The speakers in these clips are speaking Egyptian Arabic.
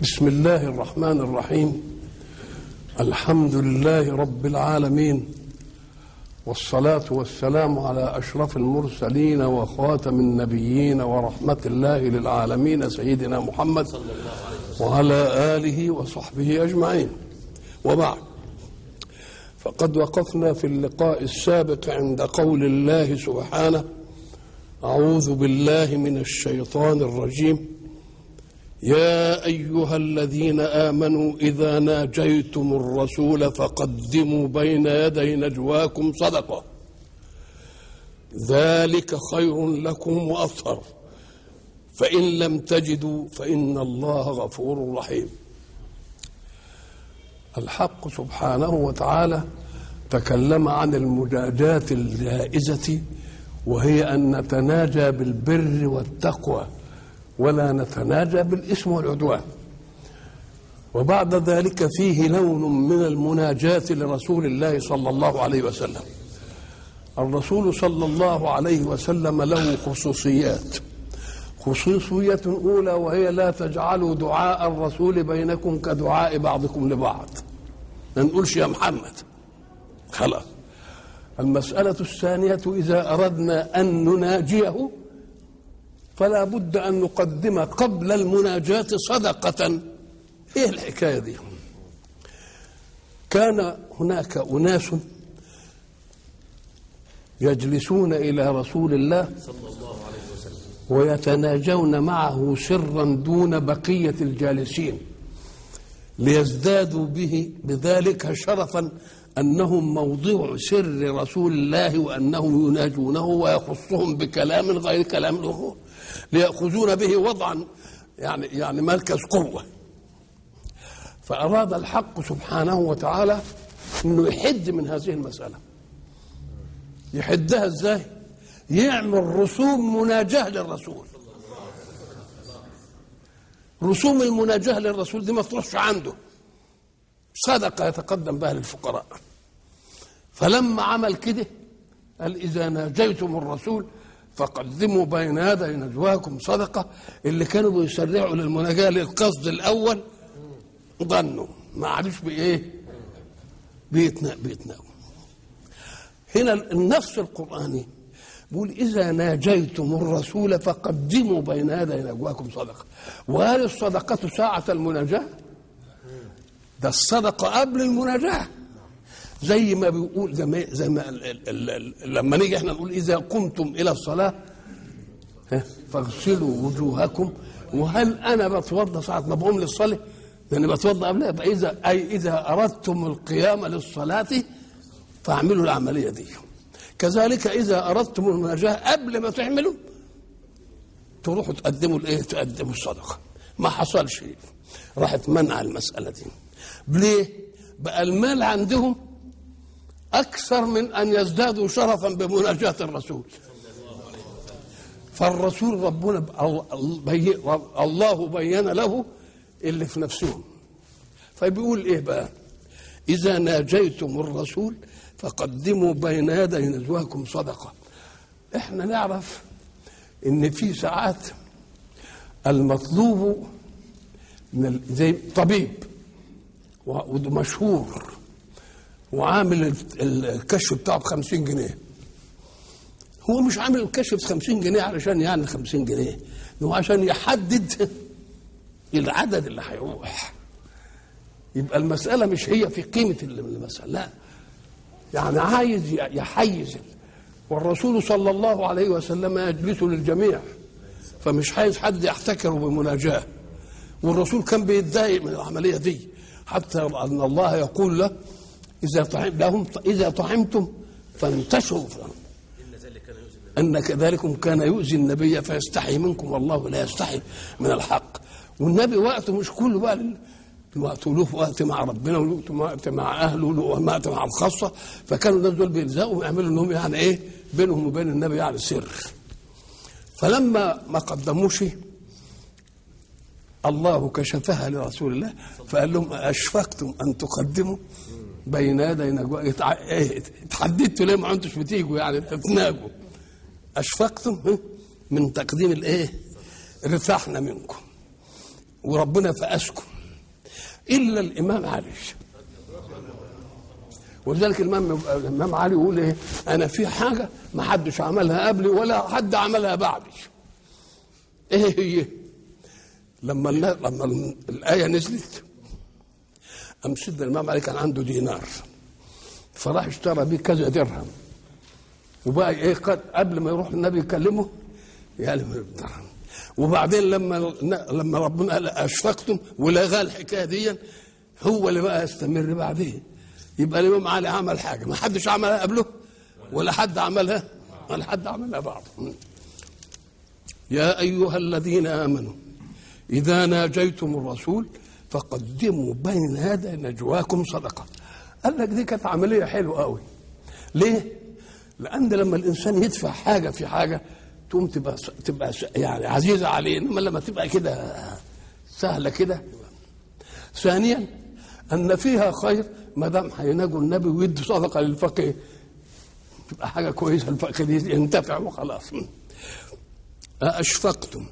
بسم الله الرحمن الرحيم الحمد لله رب العالمين والصلاة والسلام على أشرف المرسلين وخاتم النبيين ورحمة الله للعالمين سيدنا محمد وعلى آله وصحبه أجمعين وبعد فقد وقفنا في اللقاء السابق عند قول الله سبحانه أعوذ بالله من الشيطان الرجيم يا ايها الذين امنوا اذا ناجيتم الرسول فقدموا بين يدي نجواكم صدقه ذلك خير لكم واطهر فان لم تجدوا فان الله غفور رحيم الحق سبحانه وتعالى تكلم عن المجاجاه الجائزه وهي ان نتناجى بالبر والتقوى ولا نتناجى بالإثم والعدوان وبعد ذلك فيه لون من المناجاة لرسول الله صلى الله عليه وسلم الرسول صلى الله عليه وسلم له خصوصيات خصوصية أولى وهي لا تجعلوا دعاء الرسول بينكم كدعاء بعضكم لبعض ما نقولش يا محمد خلاص المسألة الثانية إذا أردنا أن نناجيه فلا بد أن نقدم قبل المناجاة صدقة إيه الحكاية دي كان هناك أناس يجلسون إلى رسول الله ويتناجون معه سرا دون بقية الجالسين ليزدادوا به بذلك شرفا أنهم موضوع سر رسول الله وأنهم يناجونه ويخصهم بكلام غير كلام الأمور ليأخذون به وضعا يعني يعني مركز قوة فأراد الحق سبحانه وتعالى أنه يحد من هذه المسألة يحدها ازاي؟ يعمل رسوم مناجاة للرسول رسوم المناجاة للرسول دي ما تروحش عنده صدقة يتقدم بها للفقراء فلما عمل كده قال إذا ناجيتم الرسول فقدموا بين يدي نجواكم صدقة اللي كانوا بيسرعوا للمناجاة للقصد الأول ظنوا ما عادش بإيه بيتناولوا هنا النص القرآني بيقول إذا ناجيتم الرسول فقدموا بين يدي نجواكم صدقة وهل الصدقة ساعة المناجاة؟ ده الصدقة قبل المناجاة زي ما بيقول زي ما, زي ما ال ال ال لما نيجي احنا نقول إذا قمتم إلى الصلاة فاغسلوا وجوهكم وهل أنا بتوضأ ساعة ما بقوم للصلاة؟ لأني بتوضأ قبلها فإذا أي إذا أردتم القيام للصلاة فاعملوا العملية دي كذلك إذا أردتم المناجاة قبل ما تعملوا تروحوا تقدموا الإيه؟ تقدموا الصدقة ما حصلش راحت منع المسألة دي ليه؟ بقى المال عندهم أكثر من أن يزدادوا شرفا بمناجاة الرسول فالرسول ربنا الله بين له اللي في نفسهم فبيقول إيه بقى إذا ناجيتم الرسول فقدموا بين يدي نجواكم صدقة احنا نعرف ان في ساعات المطلوب من زي طبيب ومشهور وعامل الكشف بتاعه ب 50 جنيه هو مش عامل الكشف ب 50 جنيه علشان يعني 50 جنيه هو عشان يحدد العدد اللي هيروح يبقى المسألة مش هي في قيمة المسألة لا يعني عايز يحيز والرسول صلى الله عليه وسلم يجلس للجميع فمش عايز حد يحتكره بمناجاه والرسول كان بيتضايق من العمليه دي حتى ان الله يقول له اذا طعم لهم اذا طعمتم فانتشروا ان كذلكم كان يؤذي النبي فيستحي منكم والله لا يستحي من الحق والنبي وقته مش كله بقى وقت له وقت مع ربنا وله وقت مع اهله وله وقت مع الخاصه فكانوا الناس دول بيلزقوا يعملوا انهم يعني ايه بينهم وبين النبي يعني سر فلما ما قدموش الله كشفها لرسول الله فقال لهم اشفقتم ان تقدموا بين يدي نجوى اتحددتوا ليه ما انتوش بتيجوا يعني تتناجوا اشفقتم من تقديم الايه ارتحنا منكم وربنا فاسكم الا الامام علي ولذلك الامام الامام علي يقول ايه انا في حاجه ما حدش عملها قبلي ولا حد عملها بعدي ايه هي لما النا- لما الايه نزلت قام سيدنا الامام علي كان عنده دينار فراح اشترى بيه كذا درهم وبقى ايه قد قبل ما يروح النبي يكلمه يعني من الدرهم وبعدين لما لما ربنا قال اشفقتم ولغى الحكايه دي هو اللي بقى يستمر بعدين يبقى الامام علي عمل حاجه ما حدش عملها قبله ولا حد عملها ولا حد عملها بعده يا ايها الذين امنوا اذا ناجيتم الرسول فقدموا بين يدي نجواكم صدقه قال لك دي كانت عمليه حلوه قوي ليه لان لما الانسان يدفع حاجه في حاجه تقوم تبقى تبقى يعني عزيزه عليه انما لما تبقى كده سهله كده ثانيا ان فيها خير ما دام هيناجوا النبي ويدوا صدقه للفقير تبقى حاجه كويسه الفقير ينتفع وخلاص أأشفقتم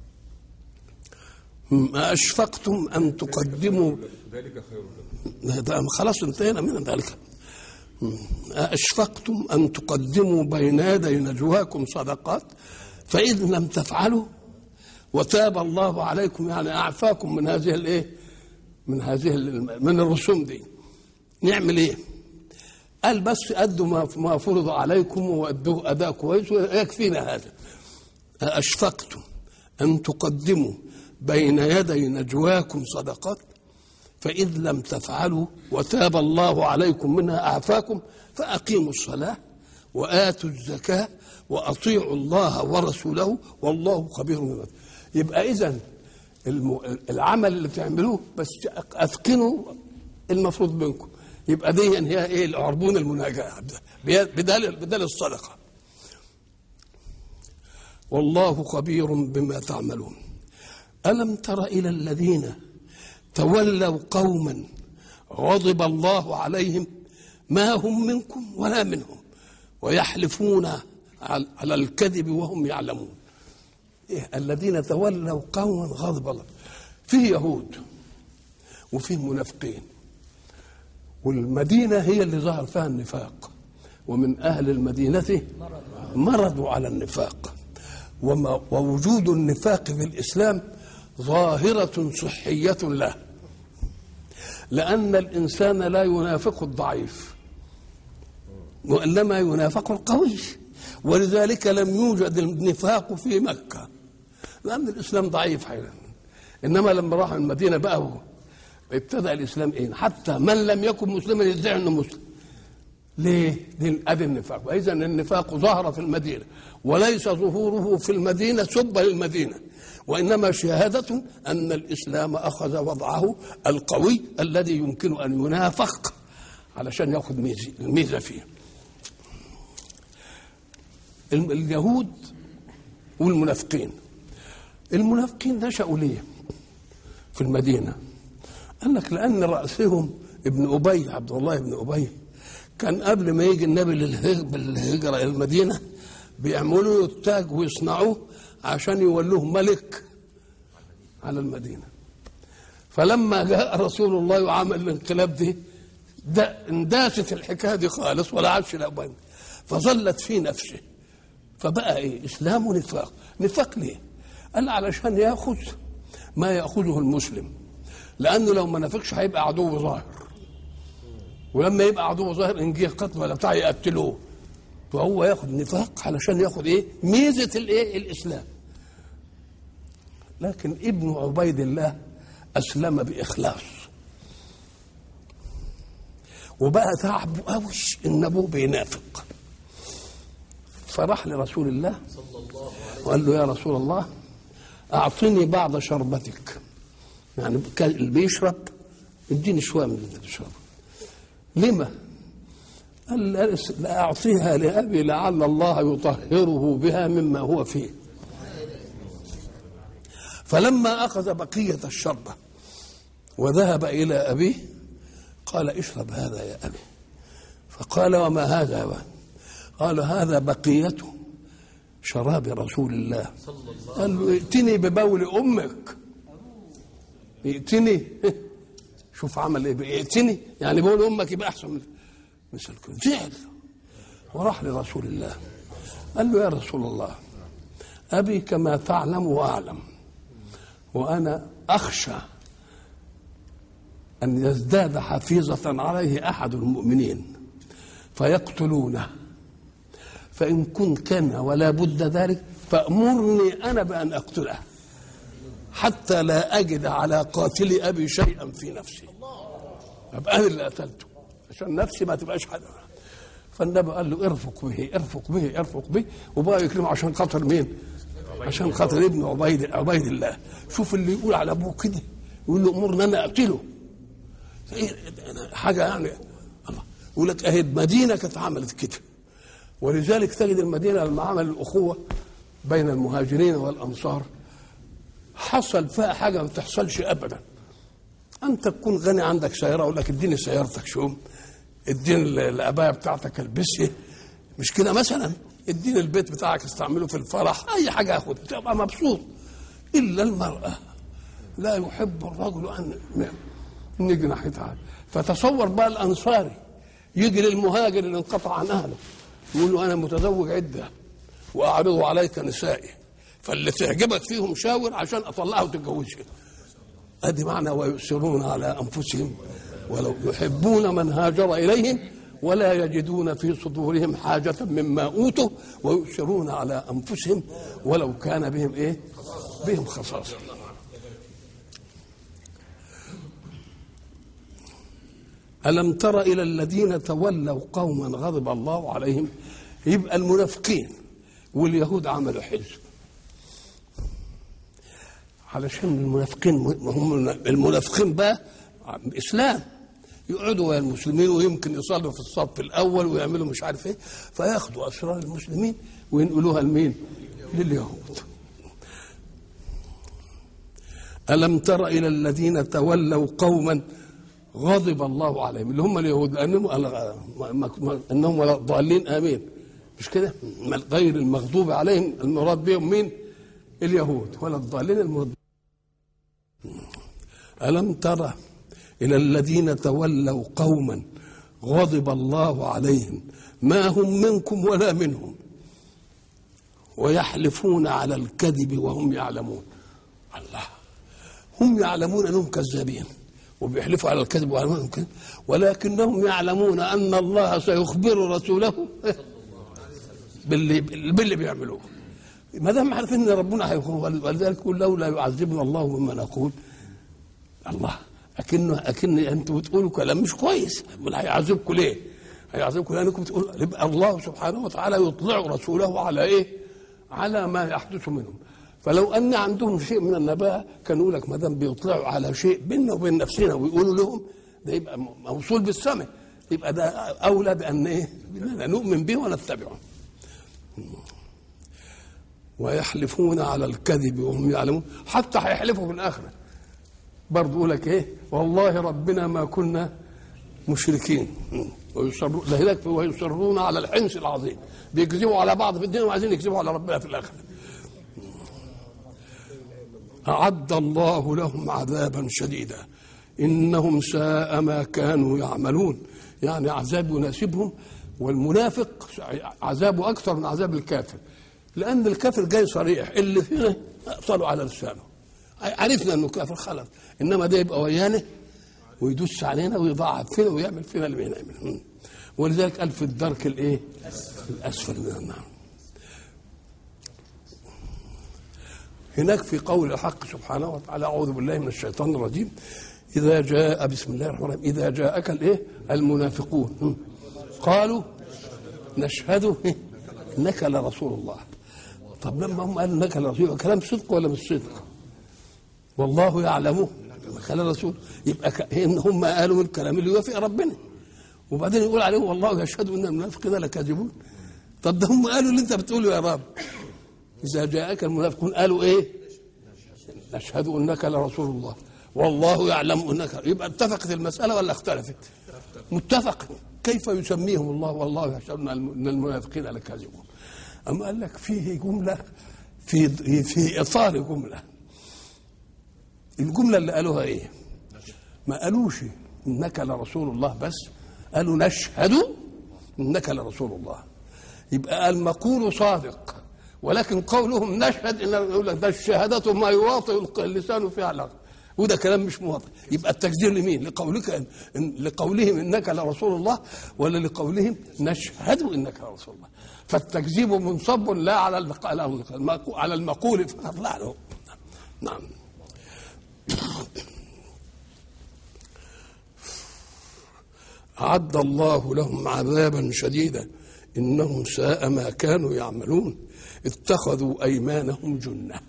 أأشفقتم أن تقدموا ذلك خير لكم ده خلاص انتهينا من ذلك أأشفقتم أن تقدموا بين يدي نجواكم صدقات فإذ لم تفعلوا وتاب الله عليكم يعني أعفاكم من هذه الإيه؟ من هذه ال- من الرسوم دي نعمل إيه؟ قال بس أدوا ما ما فرض عليكم وأدوه أداء كويس ويكفينا هذا أأشفقتم أن تقدموا بين يدي نجواكم صدقات فإذ لم تفعلوا وتاب الله عليكم منها أعفاكم فأقيموا الصلاة وآتوا الزكاة وأطيعوا الله ورسوله والله خبير بما يبقى إذا الم- العمل اللي بتعملوه بس أتقنوا المفروض منكم يبقى دي هي ايه العربون المناجاة بدال بدال الصدقة والله خبير بما تعملون ألم تر إلى الذين تولوا قوما غضب الله عليهم ما هم منكم ولا منهم ويحلفون على على الكذب وهم يعلمون إيه الذين تولوا قوما غضب الله فيه يهود وفيه منافقين والمدينة هي اللي ظهر فيها النفاق ومن أهل المدينة مرضوا على النفاق وما ووجود النفاق في الإسلام ظاهرة صحية له لأن الإنسان لا ينافق الضعيف وإنما ينافق القوي ولذلك لم يوجد النفاق في مكة لأن الإسلام ضعيف حيلا إنما لما راح المدينة بقى هو ابتدأ الإسلام إيه حتى من لم يكن مسلما يدعي أنه مسلم ليه؟ دي ادي النفاق، واذا النفاق ظهر في المدينه وليس ظهوره في المدينه سب للمدينه وانما شهاده ان الاسلام اخذ وضعه القوي الذي يمكن ان ينافق علشان ياخذ ميزه الميزه فيه. الم- اليهود والمنافقين المنافقين نشأوا ليه؟ في المدينه قال لك لان راسهم ابن ابي عبد الله بن ابي كان قبل ما يجي النبي للهج- بالهجره الى المدينه بيعملوا له التاج ويصنعوه عشان يولوه ملك على المدينه فلما جاء رسول الله وعمل الانقلاب دي ده انداست الحكايه دي خالص ولا عادش الابواب فظلت في نفسه فبقى ايه اسلام ونفاق نفاق ليه قال علشان ياخذ ما ياخذه المسلم لانه لو ما نافقش هيبقى عدو ظاهر ولما يبقى عدو ظاهر ان جه قتل ولا بتاع يقتلوه فهو ياخد نفاق علشان ياخد ايه ميزه الايه الاسلام لكن ابن عبيد الله اسلم باخلاص وبقى تعب قوي ان ابوه بينافق فراح لرسول الله وقال له يا رسول الله اعطني بعض شربتك يعني كان اللي بيشرب اديني شويه من اللي بتشربه لما؟ قال لا أعطيها لأبي لعل الله يطهره بها مما هو فيه فلما أخذ بقية الشربة وذهب إلى أبيه قال اشرب هذا يا أبي فقال وما هذا يا أبي؟ قال هذا بقية شراب رسول الله قال له ائتني ببول أمك ائتني شوف عمل ايه بيقتني يعني بقول امك يبقى احسن من مثل كده زعل وراح لرسول الله قال له يا رسول الله ابي كما تعلم واعلم وانا اخشى ان يزداد حفيظه عليه احد المؤمنين فيقتلونه فان كنت كان ولا بد ذلك فامرني انا بان اقتله حتى لا اجد على قاتل ابي شيئا في نفسي ابقى انا اللي قتلته عشان نفسي ما تبقاش حد فالنبي قال له ارفق به ارفق به ارفق به وبقى يكرمه عشان خاطر مين؟ عشان خاطر ابن عبيد عبيد الله شوف اللي يقول على ابوه كده يقول له امرنا انا اقتله إيه حاجه يعني الله يقول لك اهي المدينه كانت عملت كده ولذلك تجد المدينه لما عمل الاخوه بين المهاجرين والانصار حصل فيها حاجه ما تحصلش ابدا انت تكون غني عندك سياره اقول لك اديني سيارتك شوم اديني الابايه بتاعتك البسها مش كده مثلا اديني البيت بتاعك استعمله في الفرح اي حاجه اخد تبقى مبسوط الا المراه لا يحب الرجل ان نيجي ناحيتها فتصور بقى الانصاري يجي للمهاجر اللي انقطع عن اهله يقول له انا متزوج عده واعرض عليك نسائي فاللي تعجبك فيهم شاور عشان اطلعها وتتجوزها ادي معنى ويؤثرون على انفسهم ولو يحبون من هاجر اليهم ولا يجدون في صدورهم حاجة مما أوتوا ويؤثرون على أنفسهم ولو كان بهم إيه؟ بهم خصاصة ألم تر إلى الذين تولوا قوما غضب الله عليهم يبقى المنافقين واليهود عملوا حزب علشان المنافقين هم المنافقين بقى اسلام يقعدوا ويا المسلمين ويمكن يصلوا في الصف الاول ويعملوا مش عارف ايه فياخدوا اسرار المسلمين وينقلوها لمين؟ لليهود. الم تر الى الذين تولوا قوما غضب الله عليهم اللي هم اليهود لانهم انهم ضالين امين مش كده؟ غير المغضوب عليهم المراد بهم مين؟ اليهود ولا الضالين المراد ألم ترى إلى الذين تولوا قوما غضب الله عليهم ما هم منكم ولا منهم ويحلفون على الكذب وهم يعلمون الله هم يعلمون أنهم كذابين وبيحلفوا على الكذب ويعلمون كذب ولكنهم يعلمون أن الله سيخبر رسوله باللي, باللي بيعملوه ما دام عارفين ان ربنا هيخبر ولذلك يقول لولا يعذبنا الله مما نقول الله اكنه اكن انتوا بتقولوا كلام مش كويس امال هيعذبكم ليه؟ هيعذبكم لانكم بتقولوا يبقى الله سبحانه وتعالى يطلع رسوله على ايه؟ على ما يحدث منهم فلو ان عندهم شيء من النباهه كانوا يقول لك ما دام بيطلعوا على شيء بيننا وبين نفسنا ويقولوا لهم ده يبقى موصول بالسمع يبقى ده اولى بان ايه؟ باننا نؤمن به ونتبعه ويحلفون على الكذب وهم يعلمون حتى هيحلفوا في الاخره برضه يقول لك ايه والله ربنا ما كنا مشركين ويصرون لذلك ويصرون على الحنس العظيم بيكذبوا على بعض في الدين وعايزين يكذبوا على ربنا في الاخره أعد الله لهم عذابا شديدا إنهم ساء ما كانوا يعملون يعني عذاب يناسبهم والمنافق عذابه أكثر من عذاب الكافر لأن الكافر جاي صريح اللي فينا أقتلوا على لسانه عرفنا انه كافر خلاص انما ده يبقى ويانا ويدوس علينا ويضاعف فينا ويعمل فينا اللي بينعمل ولذلك قال في الدرك الايه؟ الاسفل من النار هناك في قول الحق سبحانه وتعالى اعوذ بالله من الشيطان الرجيم اذا جاء بسم الله الرحمن الرحيم اذا جاءك الايه؟ المنافقون قالوا نشهد انك لرسول الله طب لما هم قالوا انك لرسول كلام صدق ولا مش صدق؟ والله يعلمه خلال الرسول يبقى ك... ان هم قالوا من الكلام اللي يوافق ربنا وبعدين يقول عليهم والله يشهد ان المنافقين لكاذبون طب ده هم قالوا اللي انت بتقوله يا رب اذا جاءك المنافقون قالوا ايه نشهد انك لرسول الله والله يعلم انك يبقى اتفقت المساله ولا اختلفت متفق كيف يسميهم الله والله يشهد ان المنافقين لكاذبون اما قال لك فيه جمله في في اطار جمله الجملة اللي قالوها ايه ما قالوش انك لرسول الله بس قالوا نشهد انك لرسول الله يبقى المقول صادق ولكن قولهم نشهد ان يقول لك ده الشهاده ما يواطئ اللسان فعلا وده كلام مش مواطئ يبقى التكذيب لمين لقولك إن إن لقولهم انك لرسول الله ولا لقولهم نشهد انك لرسول الله فالتكذيب منصب لا على المق- على المق- على المقول فقط لا له نعم أعد الله لهم عذابا شديدا إنهم ساء ما كانوا يعملون اتخذوا أيمانهم جنة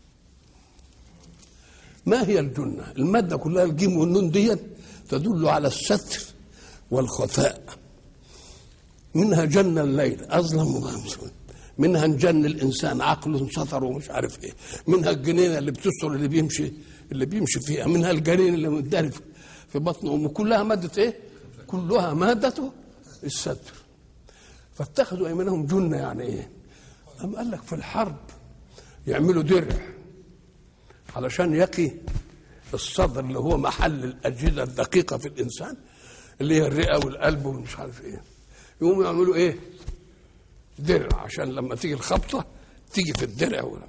ما هي الجنة المادة كلها الجيم والنون دي تدل على الستر والخفاء منها جن الليل أظلم وأمسون منها انجن الانسان عقله سطر ومش عارف ايه منها الجنينه اللي بتستر اللي بيمشي اللي بيمشي فيها منها الجنين اللي متداري في- في بطن امه كلها ماده ايه كلها مادته الستر فاتخذوا ايمانهم جنه يعني ايه أم قال لك في الحرب يعملوا درع علشان يقي الصدر اللي هو محل الاجهزه الدقيقه في الانسان اللي هي الرئه والقلب ومش عارف ايه يقوموا يعملوا ايه درع عشان لما تيجي الخبطه تيجي في الدرع ولا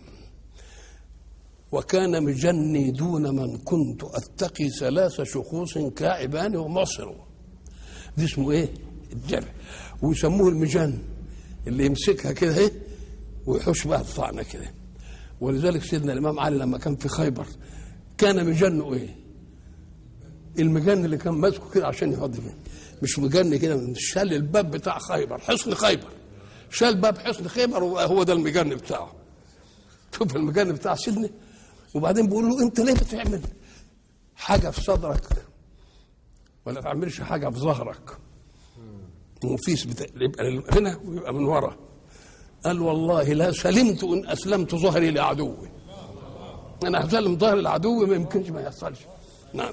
وكان مجني دون من كنت اتقي ثلاث شخوص كاعبان ومعصر دي اسمه ايه الدرع ويسموه المجن اللي يمسكها كده ايه ويحوش بها الطعنه كده ولذلك سيدنا الامام علي لما كان في خيبر كان مجنه ايه المجن اللي كان ماسكه كده عشان يقعد فيه مش مجن كده شال الباب بتاع خيبر حصن خيبر شال باب حصن خيبر وهو ده المجن بتاعه شوف المجن بتاع سيدنا وبعدين بيقول له انت ليه بتعمل حاجه في صدرك ولا تعملش حاجه في ظهرك وفيس بتا... يبقى هنا ويبقى من ورا قال والله لا سلمت ان اسلمت ظهري لعدوي انا هسلم ظهري لعدوي ما يمكنش ما يحصلش نعم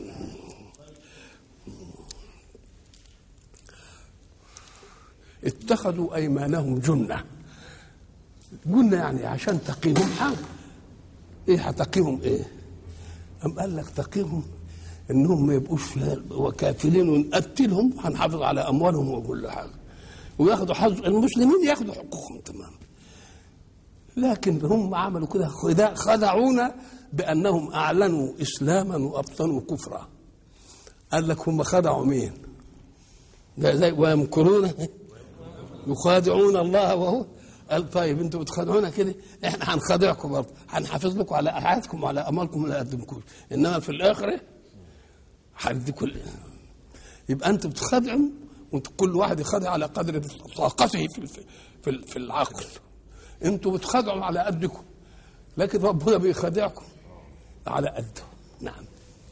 اتخذوا ايمانهم جنه جنه يعني عشان تقيهم حاجه ايه هتقيهم ايه أم قال لك تقيهم انهم ما يبقوش وكافلين ونقتلهم هنحافظ على اموالهم وكل حاجه وياخدوا حظ المسلمين ياخدوا حقوقهم تمام لكن هم عملوا كده خداع- خدعونا بانهم اعلنوا اسلاما وابطنوا كفرا قال لك هم خدعوا مين ده زي ويمكرون يخادعون الله وهو قال طيب انتوا بتخادعونا كده احنا هنخادعكم برضه هنحافظ لكم على احادكم وعلى اموالكم ولا نقدمكوش انما في الاخره هنديكم ال- يبقى انتوا بتخادعوا وانتوا كل واحد يخادع على قدر طاقته في الف- في ال- في العقل انتوا بتخادعوا على قدكم لكن ربنا بيخادعكم على قده نعم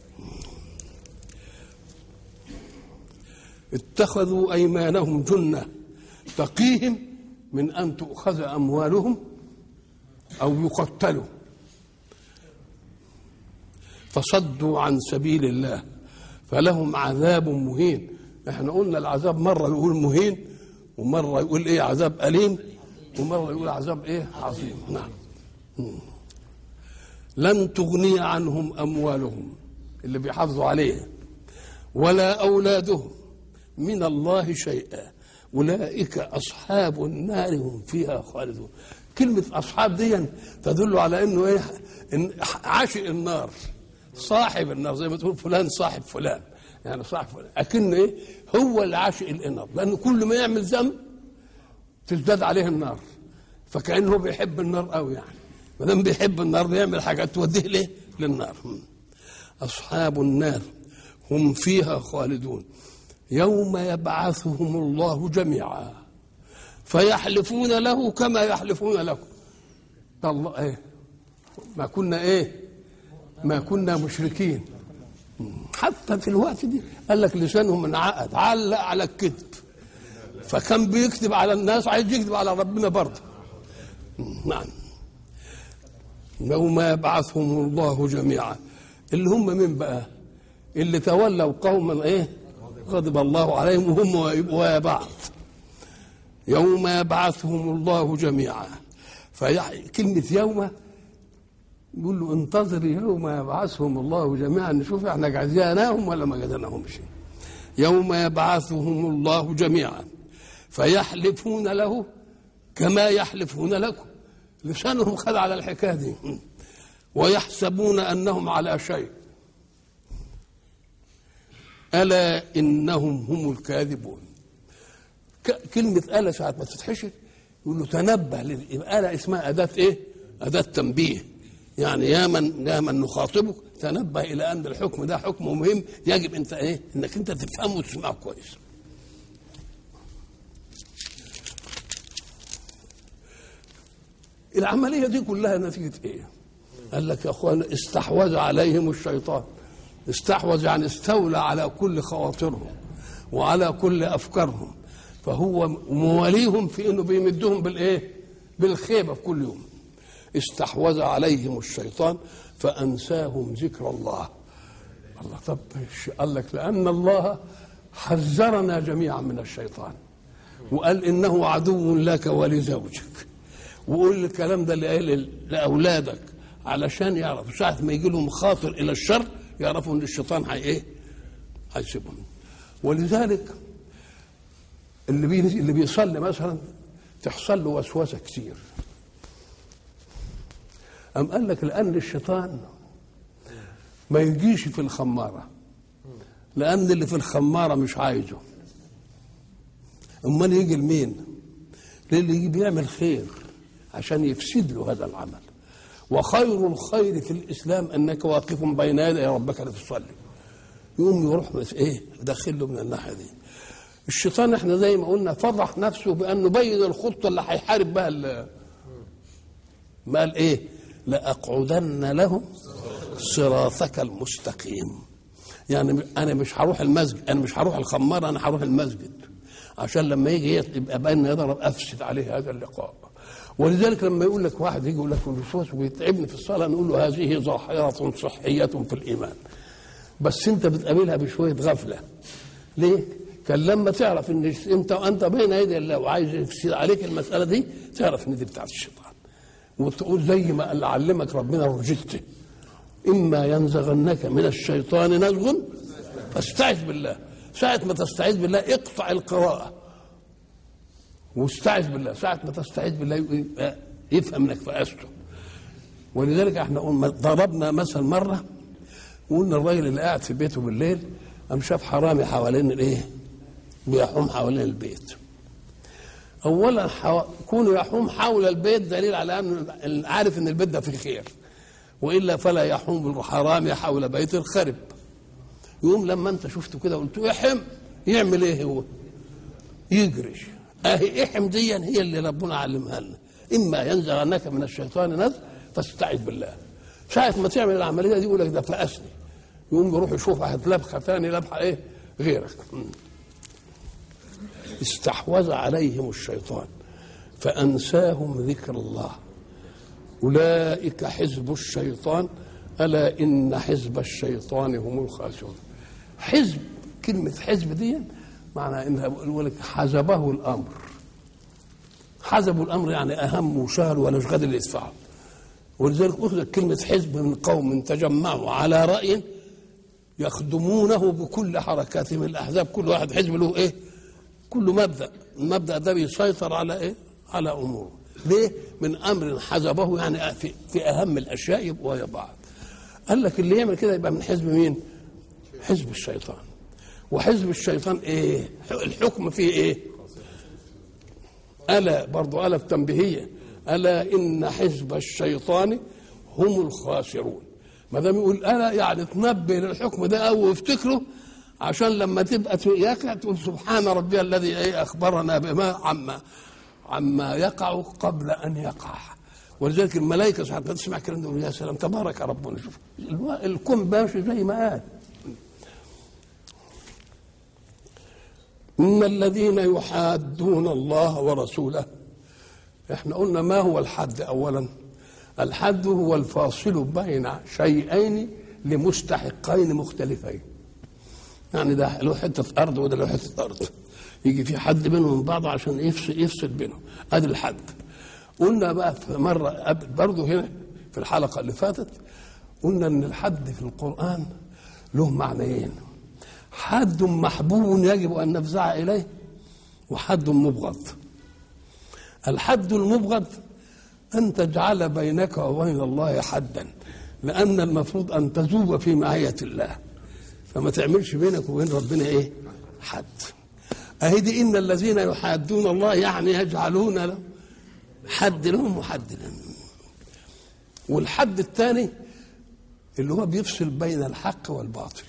اتخذوا ايمانهم جنه تقيهم من ان تؤخذ اموالهم او يقتلوا فصدوا عن سبيل الله فلهم عذاب مهين احنا قلنا العذاب مره يقول مهين ومره يقول ايه عذاب اليم ومره يقول عذاب ايه عظيم نعم مم. لن تغني عنهم اموالهم اللي بيحافظوا عليها ولا اولادهم من الله شيئا اولئك اصحاب النار هم فيها خالدون كلمه اصحاب دي تدل على انه ايه إن عاشق النار صاحب النار زي ما تقول فلان صاحب فلان يعني صاحب فلان اكن ايه هو اللي عاشق النار لانه كل ما يعمل ذنب تزداد عليه النار فكانه بيحب النار قوي يعني ما دام بيحب النار بيعمل حاجات توديه ليه للنار اصحاب النار هم فيها خالدون يوم يبعثهم الله جميعا فيحلفون له كما يحلفون لكم الله ايه ما كنا ايه ما كنا مشركين حتى في الوقت دي قال لك لسانهم انعقد علق على الكذب فكان بيكذب على الناس عايز يكذب على ربنا برضه نعم يوم يبعثهم الله جميعا اللي هم من بقى اللي تولوا قوما ايه غضب الله عليهم وهم وبعض يوم يبعثهم الله جميعا في كلمة يوم يقول له انتظر يوم يبعثهم الله جميعا نشوف احنا جزيناهم ولا ما جزيناهمش يوم يبعثهم الله جميعا فيحلفون له كما يحلفون لكم لسانهم خد على الحكايه دي ويحسبون انهم على شيء الا انهم هم الكاذبون ك- كلمه الا ساعه ما تتحشر يقول له تنبه لل- يبقى الا اسمها اداه ايه؟ اداه تنبيه يعني يا من يا من نخاطبك تنبه الى ان الحكم ده حكم مهم يجب انت ايه؟ انك انت تفهمه وتسمعه كويس. العمليه دي كلها نتيجه ايه؟ قال لك يا اخوان استحوذ عليهم الشيطان استحوذ يعني استولى على كل خواطرهم وعلى كل افكارهم فهو مواليهم في انه بيمدهم بالايه؟ بالخيبه في كل يوم استحوذ عليهم الشيطان فانساهم ذكر الله الله طب إيش؟ قال لك لان الله حذرنا جميعا من الشيطان وقال انه عدو لك ولزوجك وقول الكلام ده لأهل- لاولادك علشان يعرفوا ساعه ما يجي لهم خاطر الى الشر يعرفوا ان الشيطان هي ايه؟ هيسيبهم ولذلك اللي بي اللي بيصلي مثلا تحصل له وسوسه كتير أم قال لك لأن الشيطان ما يجيش في الخمارة لأن اللي في الخمارة مش عايزه أمال يجي لمين؟ للي يجي بيعمل خير عشان يفسد له هذا العمل وخير الخير في الإسلام أنك واقف بين يدي ربك لتصلي يقوم يروح بس إيه داخل له من الناحية دي الشيطان احنا زي ما قلنا فضح نفسه بأنه بين الخطة اللي هيحارب بها ال- ما قال ايه لاقعدن لهم صراطك المستقيم يعني انا مش هروح المسجد انا مش هروح الخمار انا هروح المسجد عشان لما يجي يبقى بين يضرب افسد عليه هذا اللقاء ولذلك لما يقول لك واحد يجي يقول لك الوسواس ويتعبني في الصلاه نقول له هذه ظاهره صحيه في الايمان بس انت بتقابلها بشويه غفله ليه؟ كان لما تعرف ان انت انت بين يدي الله وعايز يفسد عليك المساله دي تعرف ان دي بتاعت الشيطان وتقول زي ما قال علمك ربنا رجلته اما ينزغنك من الشيطان نزغ فاستعذ بالله ساعة ما تستعيذ بالله اقطع القراءة واستعذ بالله ساعة ما تستعيذ بالله يبقى يفهم انك فأسته ولذلك احنا قلنا ضربنا مثل مرة وقلنا الراجل اللي قاعد في بيته بالليل قام شاف حرامي حوالين الايه؟ بيحوم حوالين البيت. اولا حو... كونه يحوم حول البيت دليل على انه عارف ان البيت ده فيه خير. والا فلا يحوم الحرامي حول بيت الخرب. يقوم لما انت شفته كده قلت له احم يعمل ايه هو؟ يجري. اهي احم دي هي اللي ربنا علمها لنا. اما ينزغنك من الشيطان نزغ فاستعذ بالله. ساعة ما تعمل العملية دي يقول لك ده فأسني يقوم يروح يشوف واحد لبخة ثاني لبخة ايه غيرك استحوذ عليهم الشيطان فأنساهم ذكر الله أولئك حزب الشيطان ألا إن حزب الشيطان هم الخاسرون حزب كلمة حزب دي معنى إنها بيقول لك حزبه الأمر حزبوا الأمر يعني أهم وشهر ولا مش قادر يدفعه ولذلك أخذت كلمة حزب من قوم تجمعوا على رأي يخدمونه بكل حركاتهم الأحزاب كل واحد حزب له إيه كل مبدأ المبدأ ده بيسيطر على إيه على أموره ليه من أمر حزبه يعني في, في أهم الأشياء يبقوا ويا بعض قال لك اللي يعمل كده يبقى من حزب مين حزب الشيطان وحزب الشيطان ايه الحكم فيه ايه ألا برضو ألا التنبيهية ألا إن حزب الشيطان هم الخاسرون ما دام يقول ألا يعني تنبه للحكم ده أو افتكره عشان لما تبقى يقع تقول سبحان ربي الذي إيه أخبرنا بما عما عما يقع قبل أن يقع ولذلك الملائكة ساعات ما تسمع الكلام ده يا سلام تبارك ربنا شوف الكون ماشي زي ما قال إن الذين يحادون الله ورسوله احنا قلنا ما هو الحد اولا الحد هو الفاصل بين شيئين لمستحقين مختلفين يعني ده له حته ارض وده له حته ارض يجي في حد بينهم من بعض عشان يفصل يفصل بينهم ادي الحد قلنا بقى في مره قبل برضه هنا في الحلقة اللي فاتت قلنا ان الحد في القرآن له معنيين حد محبوب يجب ان نفزع اليه وحد مبغض الحد المبغض ان تجعل بينك وبين الله حدا لان المفروض ان تذوب في معيه الله فما تعملش بينك وبين ربنا ايه حد اهي دي ان الذين يحادون الله يعني يجعلون له حد لهم وحد لهم والحد الثاني اللي هو بيفصل بين الحق والباطل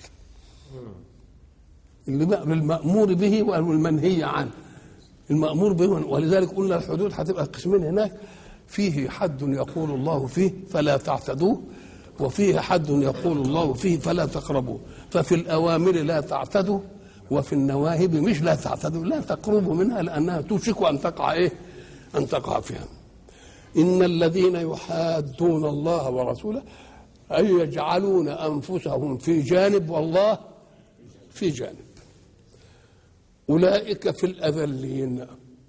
اللي بقى المأمور به والمنهي عنه المأمور به ولذلك قلنا الحدود هتبقى قسمين هناك فيه حد يقول الله فيه فلا تعتدوه وفيه حد يقول الله فيه فلا تقربوه ففي الأوامر لا تعتدوا وفي النواهي مش لا تعتدوا لا تقربوا منها لأنها توشك أن تقع إيه أن تقع فيها إن الذين يحادون الله ورسوله أي يجعلون أنفسهم في جانب والله في جانب أولئك في الأذلين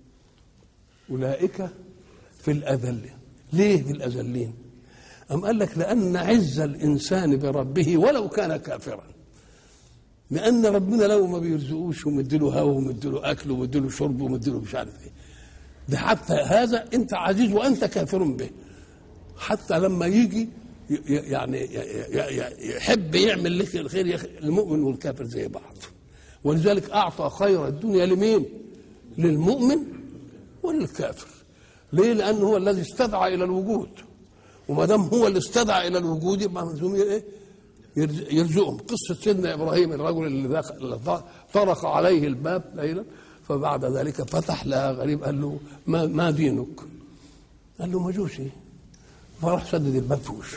أولئك في الأذلين ليه في الأذلين أم قال لك لأن عز الإنسان بربه ولو كان كافرا لأن ربنا لو ما بيرزقوش ومديله هوا ومديله أكل ومديله شرب ومديله مش عارف إيه ده حتى هذا أنت عزيز وأنت كافر به حتى لما يجي يعني يحب يعمل لك الخير المؤمن والكافر زي بعض ولذلك اعطى خير الدنيا لمين؟ للمؤمن وللكافر ليه؟ لانه هو الذي استدعى الى الوجود وما دام هو اللي استدعى الى الوجود يبقى ملزوم ايه؟ يرزقهم قصه سيدنا ابراهيم الرجل اللي طرق عليه الباب ليلا فبعد ذلك فتح لها غريب قال له ما, ما دينك؟ قال له مجوسي فراح سدد الباب في وشه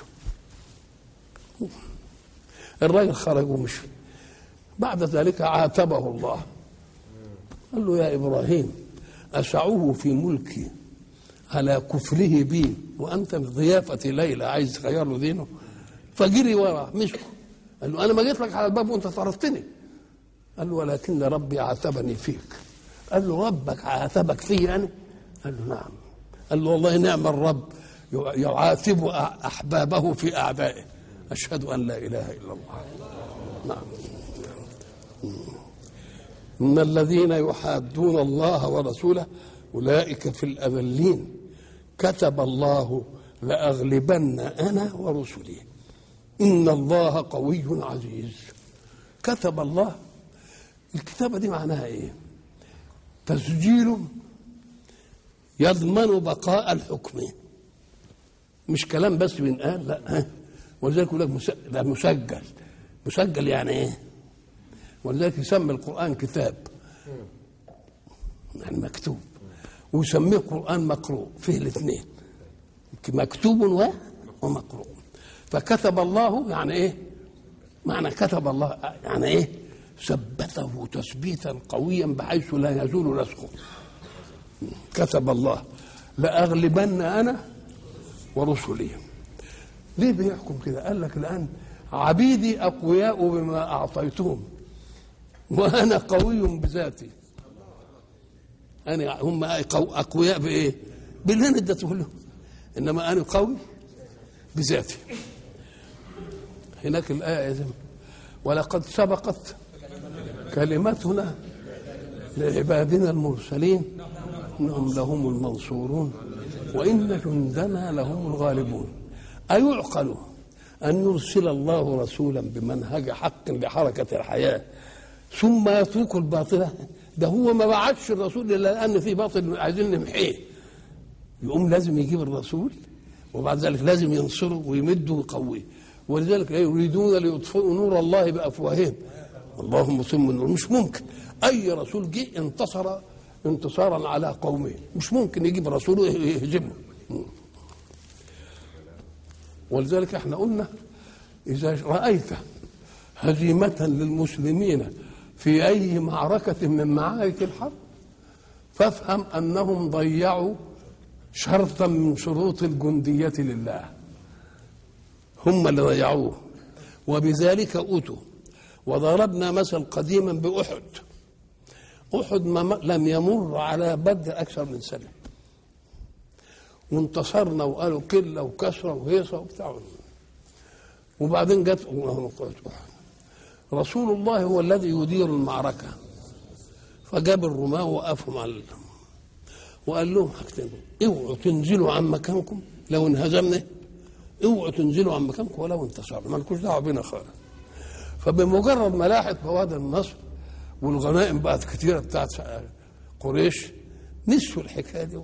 الراجل خرج ومشي بعد ذلك عاتبه الله قال له يا ابراهيم اسعوه في ملكي على كفره بي وانت في ضيافه ليلى عايز تغير له دينه فجري وراه مسكه قال له انا ما جيت لك على الباب وانت طردتني قال له ولكن ربي عاتبني فيك قال له ربك عاتبك في يعني قال له نعم قال له والله نعم الرب يعاتب احبابه في اعدائه اشهد ان لا اله الا الله نعم ان الذين يحادون الله ورسوله اولئك في الاذلين كتب الله لاغلبن انا ورسلي ان الله قوي عزيز كتب الله الكتابه دي معناها ايه تسجيل يضمن بقاء الحكم مش كلام بس بينقال لا ولذلك يقول لك ده مسجل مسجل يعني ايه ولذلك يسمي القرآن كتاب يعني مكتوب ويسميه قرآن مقروء فيه الاثنين مكتوب ومقروء فكتب الله يعني ايه معنى كتب الله يعني ايه ثبته تثبيتا قويا بحيث لا يزول نسخه كتب الله لأغلبن أنا ورسلي ليه بيحكم كده قال لك الآن عبيدي أقوياء بما أعطيتهم وأنا قوي بذاتي أنا هم أقوياء بإيه؟ باللي أنا اديته لهم إنما أنا قوي بذاتي هناك الآية يا زلمة ولقد سبقت كلمتنا لعبادنا المرسلين إنهم لهم المنصورون وإن جندنا لهم الغالبون أيعقل أن يرسل الله رسولا بمنهج حق لحركة الحياة ثم يترك الباطلة ده هو ما بعتش الرسول إلا لأن في باطل عايزين نمحيه يقوم لازم يجيب الرسول وبعد ذلك لازم ينصره ويمده ويقويه ولذلك يريدون ليطفئوا نور الله بأفواههم اللهم ثم النور مش ممكن أي رسول جه انتصر انتصارا على قومه مش ممكن يجيب رسول يهزمه ولذلك احنا قلنا إذا رأيت هزيمة للمسلمين في أي معركة من معارك الحرب فافهم أنهم ضيعوا شرطا من شروط الجندية لله هم اللي ضيعوه وبذلك أوتوا وضربنا مثل قديما بأحد أحد ما لم يمر على بدر أكثر من سنة وانتصرنا وقالوا كله وكسره وهيصه وبتاع وبعدين جت رسول الله هو الذي يدير المعركه فجاب الرماة وقفهم على وقال لهم حاجتين اوعوا تنزلوا عن مكانكم لو انهزمنا اوعوا تنزلوا عن مكانكم ولو انتصرنا مالكوش دعوه بينا خالص فبمجرد ما لاحت بوادي النصر والغنائم بقت كتيره بتاعت قريش نسوا الحكايه دي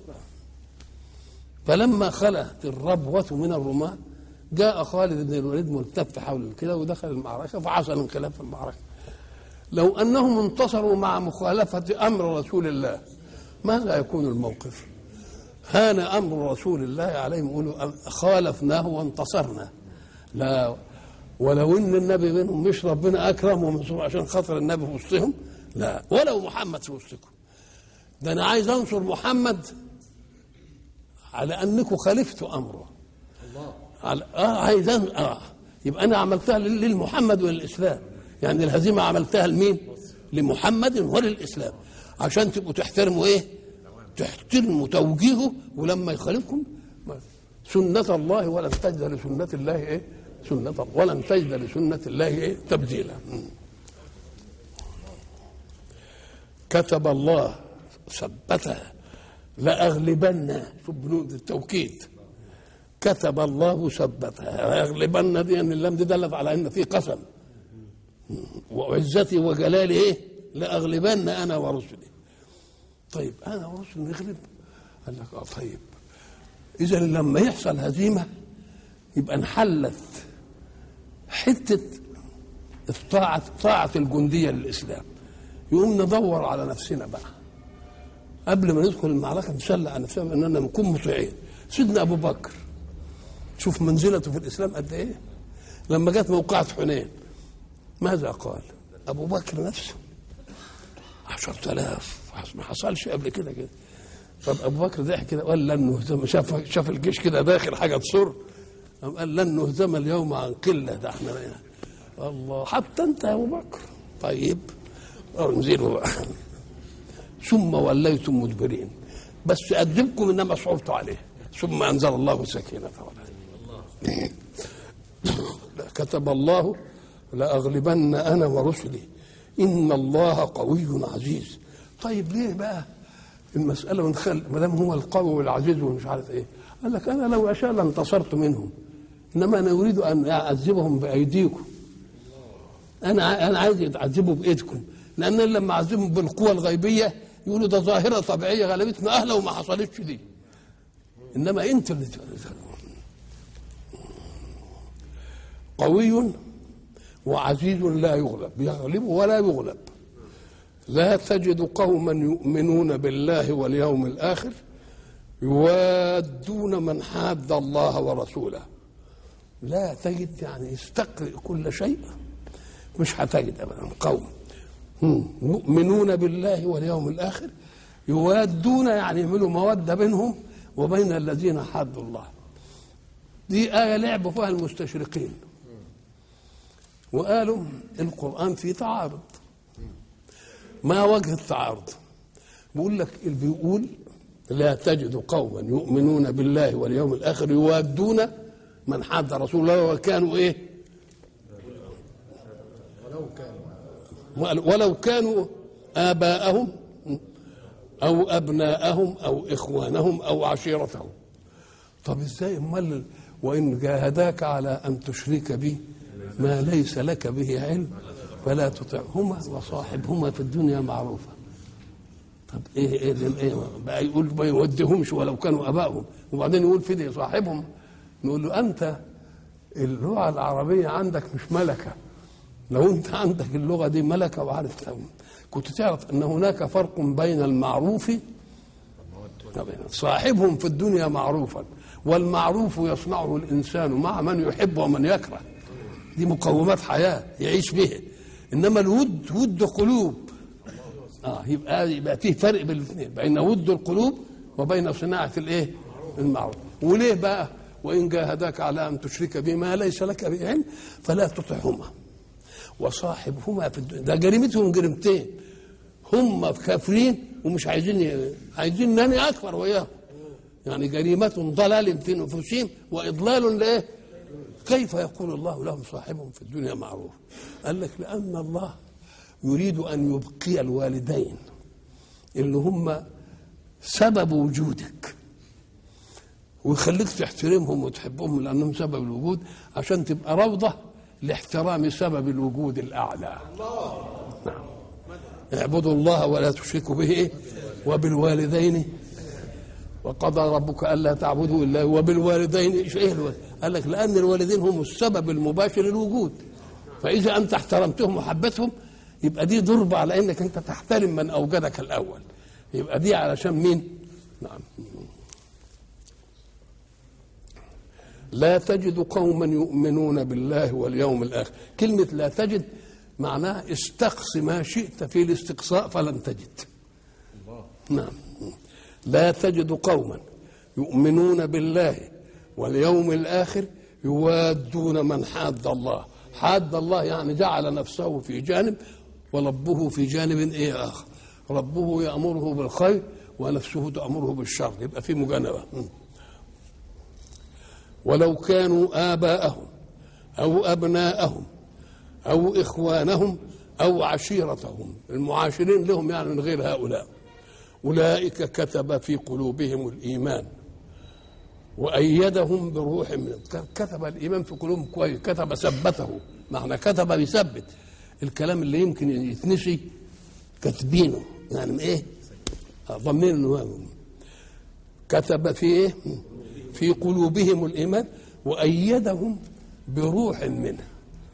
فلما خلت الربوة من الرماة جاء خالد بن الوليد ملتف حول كده ودخل المعركة فحصل انقلاب في المعركة لو أنهم انتصروا مع مخالفة أمر رسول الله ماذا يكون الموقف هان أمر رسول الله عليهم يقولوا خالفناه وانتصرنا لا ولو ان النبي منهم مش ربنا اكرمهم عشان خاطر النبي في وسطهم لا ولو محمد في وسطكم ده انا عايز انصر محمد على انكم خالفتوا امره الله على اه عايز أن... اه يبقى انا عملتها للمحمد وللاسلام يعني الهزيمه عملتها لمين؟ لمحمد وللاسلام عشان تبقوا تحترموا ايه؟ تحترموا توجيهه ولما يخالفكم سنة الله ولن تجد لسنة الله ايه؟ سنة الله ولن تجد لسنة الله ايه؟ تبديلا. كتب الله ثبتها لأغلبن شوف بنود التوكيد كتب الله ثبتها لأغلبن دي أن اللام دي دلت على أن في قسم وعزتي وجلالي إيه لأغلبن أنا ورسلي طيب أنا ورسلي نغلب قال لك آه طيب إذا لما يحصل هزيمة يبقى انحلت حتة الطاعة طاعة الجندية للإسلام يقوم ندور على نفسنا بقى قبل ما ندخل المعركة نسلع على نفسنا أننا نكون مطيعين سيدنا أبو بكر شوف منزلته في الإسلام قد إيه لما جت موقعة حنين ماذا قال أبو بكر نفسه عشرة آلاف ما حصلش قبل كده كده طب أبو بكر ضحك كده قال لن نهزم شاف شاف الجيش كده داخل حاجة تصر قال لن نهزم اليوم عن قلة ده احنا يعني. الله حتى أنت يا أبو بكر طيب انزلوا بقى ثم وليتم مدبرين بس أدبكم إنما صعبت عليه ثم أنزل الله سكينته عليه كتب الله لأغلبن أنا ورسلي إن الله قوي عزيز طيب ليه بقى المسألة ونخل ما دام هو القوي والعزيز ومش عارف إيه قال لك أنا لو أشاء لانتصرت منهم إنما أنا أريد أن أعذبهم بأيديكم أنا أنا عايز أعذبه بإيدكم لأن لما أعذبهم بالقوة الغيبية يقولوا ده ظاهرة طبيعية غلبتنا أهلا وما حصلتش دي إنما أنت اللي قوي وعزيز لا يغلب يغلب ولا يغلب لا تجد قوما يؤمنون بالله واليوم الآخر يوادون من حاد الله ورسوله لا تجد يعني استقرئ كل شيء مش هتجد ابدا قوم مؤمنون بالله واليوم الاخر يوادون يعني يعملوا موده بينهم وبين الذين حادوا الله دي آية لعبوا فيها المستشرقين وقالوا القرآن فيه تعارض ما وجه التعارض بيقول لك اللي بيقول لا تجد قوما يؤمنون بالله واليوم الآخر يوادون من حاد رسول الله وكانوا ايه ولو كانوا آباءهم أو أبناءهم أو إخوانهم أو عشيرتهم طب إزاي أمال وإن جاهداك على أن تشرك بي ما ليس لك به علم فلا تطعهما وصاحبهما في الدنيا معروفة طب ايه ايه, إيه بقى يقول ما يوديهمش ولو كانوا ابائهم وبعدين يقول فدي صاحبهم نقول له انت اللغه العربيه عندك مش ملكه لو انت عندك اللغه دي ملكه وعارف كنت تعرف ان هناك فرق بين المعروف صاحبهم في الدنيا معروفا والمعروف يصنعه الانسان مع من يحب ومن يكره دي مقومات حياه يعيش بها انما الود ود قلوب اه يبقى يبقى فيه فرق بين الاثنين بين ود القلوب وبين صناعه الايه؟ المعروف وليه بقى؟ وان جاهداك على ان تشرك بما ليس لك به علم فلا تطعهما وصاحبهما في الدنيا ده جريمتهم جريمتين هم كافرين ومش عايزين عايزين انني اكفر وياهم يعني جريمة ضلال في نفوسهم وإضلال لإيه كيف يقول الله لهم صاحبهم في الدنيا معروف قال لك لأن الله يريد أن يبقي الوالدين اللي هم سبب وجودك ويخليك تحترمهم وتحبهم لأنهم سبب الوجود عشان تبقى روضة لاحترام سبب الوجود الأعلى نعم اعبدوا الله ولا تشركوا به إيه؟ وبالوالدين وقضى ربك الا تعبدوا الا هو وبالوالدين ايش ايه الوالد؟ قال لك لان الوالدين هم السبب المباشر للوجود فاذا انت احترمتهم وحبتهم يبقى دي ضربه على انك انت تحترم من اوجدك الاول يبقى دي علشان مين؟ نعم لا تجد قوما يؤمنون بالله واليوم الاخر كلمه لا تجد معناها استقص ما شئت في الاستقصاء فلن تجد نعم لا تجد قوما يؤمنون بالله واليوم الاخر يوادون من حاد الله حاد الله يعني جعل نفسه في جانب وربه في جانب ايه اخر ربه يامره بالخير ونفسه تامره بالشر يبقى في مجانبه ولو كانوا اباءهم او ابناءهم او اخوانهم او عشيرتهم المعاشرين لهم يعني من غير هؤلاء أولئك كتب في قلوبهم الإيمان وأيدهم بروح من كتب الإيمان في قلوبهم كويس كتب ثبته معنى كتب بيثبت الكلام اللي يمكن يتنسي كاتبينه يعني إيه ضمنين إنه كتب في إيه في قلوبهم الإيمان وأيدهم بروح منه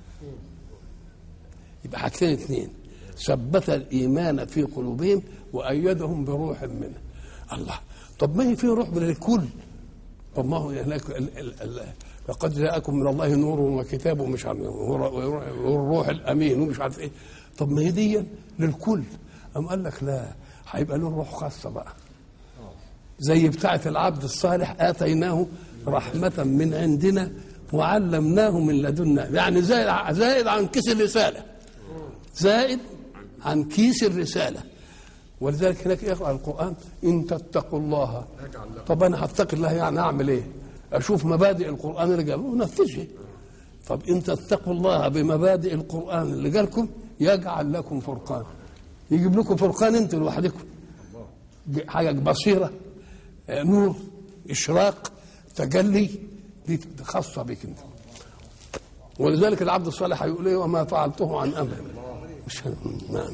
يبقى حاجتين اثنين ثبت الإيمان في قلوبهم وأيدهم بروح منه الله طب ما هي في روح من الكل طب ما هو هناك لقد جاءكم من الله نور وكتاب ومش عارف والروح الامين ومش عارف ايه طب ما هي دي للكل أم قال لك لا هيبقى له روح خاصه بقى زي بتاعه العبد الصالح اتيناه رحمه من عندنا وعلمناه من لدنا يعني زائد زائد عن كيس الرساله زائد عن كيس الرساله ولذلك هناك يقرا القران ان تتقوا الله طب انا هتقي الله يعني اعمل ايه؟ اشوف مبادئ القران اللي جابه ونفذها طب ان تتقوا الله بمبادئ القران اللي جالكم يجعل لكم فرقان يجيب لكم فرقان انتوا لوحدكم حاجه بصيره نور اشراق تجلي دي خاصه بك انت ولذلك العبد الصالح يقول ايه وما فعلته عن امر مش نعم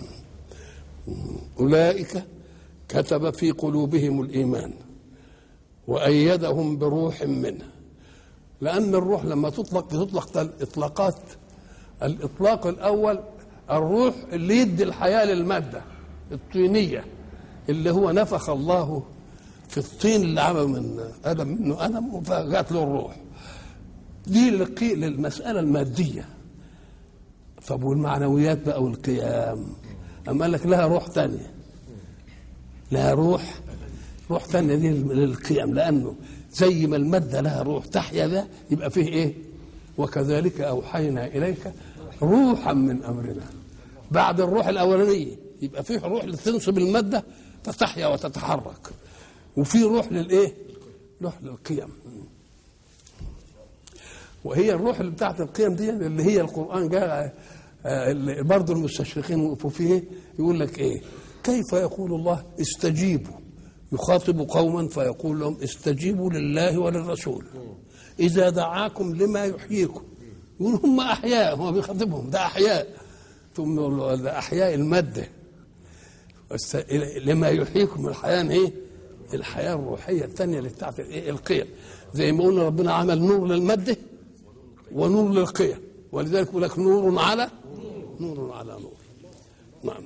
أولئك كتب في قلوبهم الإيمان وأيدهم بروح منه لأن الروح لما تطلق بتطلق إطلاقات الإطلاق الأول الروح اللي يدي الحياة للمادة الطينية اللي هو نفخ الله في الطين اللي عمل من آدم منه آدم فجات له الروح دي للمسألة المادية طب والمعنويات بقى والقيام أما قال لك لها روح ثانية لها روح روح ثانية دي للقيم لأنه زي ما المادة لها روح تحيا ده يبقى فيه إيه وكذلك أوحينا إليك روحا من أمرنا بعد الروح الأولانية يبقى فيه روح لتنصب المادة فتحيا وتتحرك وفي روح للإيه روح للقيم وهي الروح اللي بتاعت القيم دي اللي هي القرآن قال برضه المستشرقين وقفوا فيه يقول لك ايه كيف يقول الله استجيبوا يخاطب قوما فيقول لهم استجيبوا لله وللرسول اذا دعاكم لما يحييكم يقول هم احياء هو بيخاطبهم ده احياء ثم يقول له ده احياء الماده لما يحييكم الحياه ايه الحياه الروحيه الثانيه اللي بتاعت الايه القيم زي ما قلنا ربنا عمل نور للماده ونور للقيم ولذلك يقول لك نور على نور على نور نعم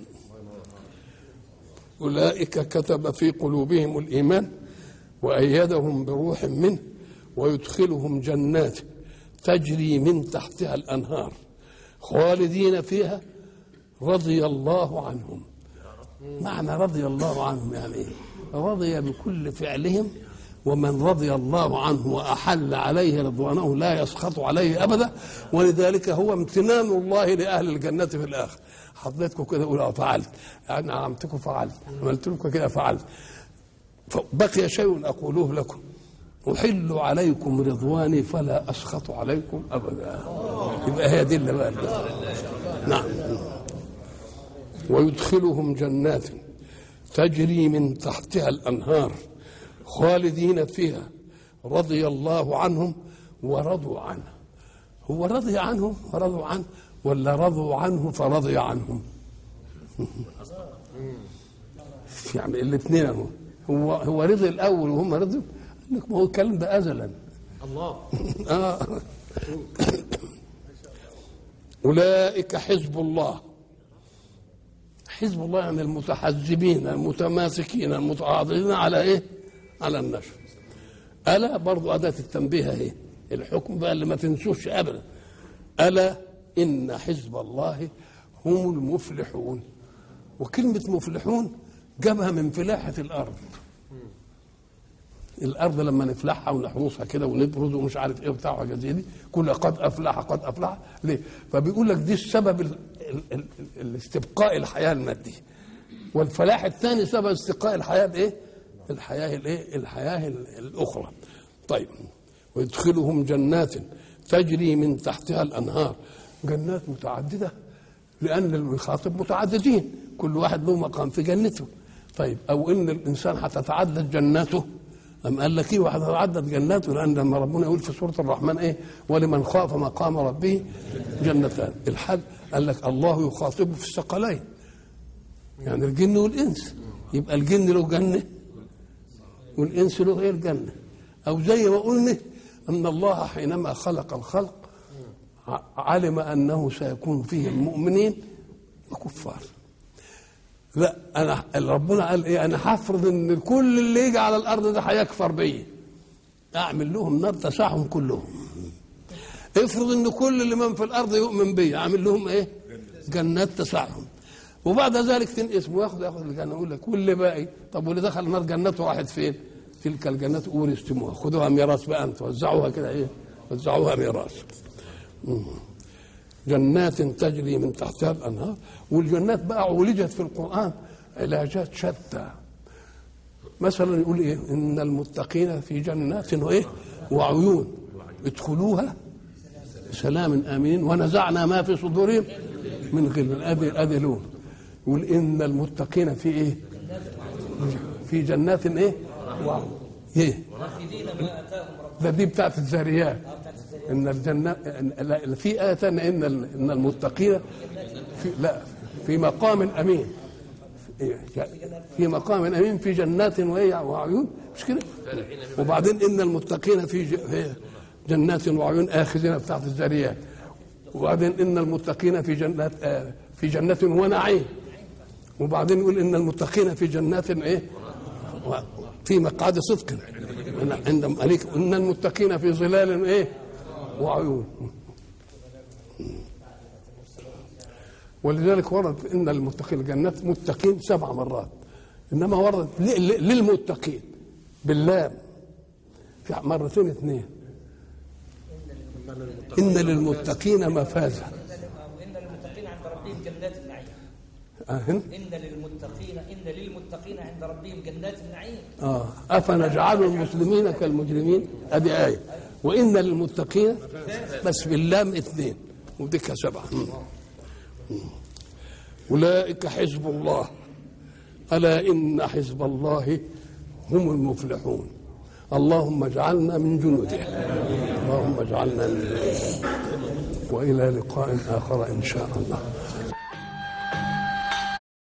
أولئك كتب في قلوبهم الإيمان وأيدهم بروح منه ويدخلهم جنات تجري من تحتها الأنهار خالدين فيها رضي الله عنهم معنى رضي الله عنهم يعني ايه رضي بكل فعلهم ومن رضي الله عنه واحل عليه رضوانه لا يسخط عليه ابدا ولذلك هو امتنان الله لاهل الجنه في الاخر حطيتكم كده اقول اه فعلت انا عملتكم فعلت عملت لكم كده فعلت فبقي شيء أقوله لكم أحل عليكم رضواني فلا أسخط عليكم أبدا يبقى هي دي اللي بقى نعم ويدخلهم جنات تجري من تحتها الأنهار خالدين فيها رضي الله عنهم ورضوا عنه هو رضي عنهم ورضوا عنه ولا رضوا عنه فرضي عنهم يعني الاثنين اهو هو هو رضي الاول وهم رضوا قال لك ما هو الكلام ده ازلا الله آه. اولئك حزب الله حزب الله يعني المتحزبين المتماسكين المتعاضدين على ايه على النشر الا برضو اداه التنبيه اهي الحكم بقى اللي ما تنسوش ابدا الا ان حزب الله هم المفلحون وكلمه مفلحون جابها من فلاحه الارض الارض لما نفلحها ونحرسها كده ونبرز ومش عارف ايه وبتاع حاجه زي دي كل قد افلح قد افلح ليه؟ فبيقول لك دي السبب ال ال ال الاستبقاء الحياه الماديه والفلاح الثاني سبب استبقاء الحياه الايه؟ الحياه الايه؟ الحياه ال- الاخرى. طيب ويدخلهم جنات تجري من تحتها الانهار جنات متعدده لان المخاطب متعددين كل واحد له مقام في جنته طيب او ان الانسان هتتعدد جناته أم قال لك ايه وهتتعدد جناته لان لما ربنا يقول في سوره الرحمن ايه ولمن خاف مقام ربه جنتان الحل قال لك الله يخاطبه في الثقلين يعني الجن والانس يبقى الجن له جنه والانس له غير جنه او زي ما قلنا ان الله حينما خلق الخلق ع- علم انه سيكون فيه المؤمنين وكفار لا انا ربنا قال ايه انا هفرض ان كل اللي يجي على الارض ده هيكفر بيا اعمل لهم نار تسعهم كلهم افرض ان كل اللي من في الارض يؤمن بيا اعمل لهم ايه جنات تسعهم وبعد ذلك تنقسم وياخد ياخد الجنه يقول لك واللي باقي طب واللي دخل النار جنته واحد فين تلك الجنات اورثتموها خدوها ميراث بقى انتوا وزعوها كده ايه وزعوها ميراث مم. جنات تجري من تحتها الانهار والجنات بقى عولجت في القران علاجات شتى مثلا يقول ايه ان المتقين في جنات وايه وعيون ادخلوها سلام امنين ونزعنا ما في صدورهم من غل ادي ادي لون يقول ان المتقين في ايه في جنات ايه واو ايه ده دي بتاعت الذاريات ان الجنة إن- لا، في آية تانية ان ال- ان المتقين في لا في مقام امين في مقام امين في جنات وإيه وعيون مش كده وبعدين ان المتقين في ج- في جنات وعيون اخذين بتاعت الذاريات وبعدين ان المتقين في جنات آه، في جنات ونعيم وبعدين يقول ان المتقين في جنات ايه و- في مقعد صدق عند مليك ان المتقين في ظلال ايه وعيون ولذلك ورد ان المتقين الجنات متقين سبع مرات انما ورد ل- ل- للمتقين باللام في مرتين اثنين ان للمتقين مفازا وإن للمتقين عند ربهم جنات النعيم أهن؟ إن للمتقين إن للمتقين عند ربهم جنات النعيم آه. أفنجعل المسلمين كالمجرمين أدي آية وإن للمتقين بس باللام اثنين وديك سبعة مم. مم. أولئك حزب الله ألا إن حزب الله هم المفلحون اللهم اجعلنا من جنوده اللهم اجعلنا من جنوده وإلى لقاء آخر إن شاء الله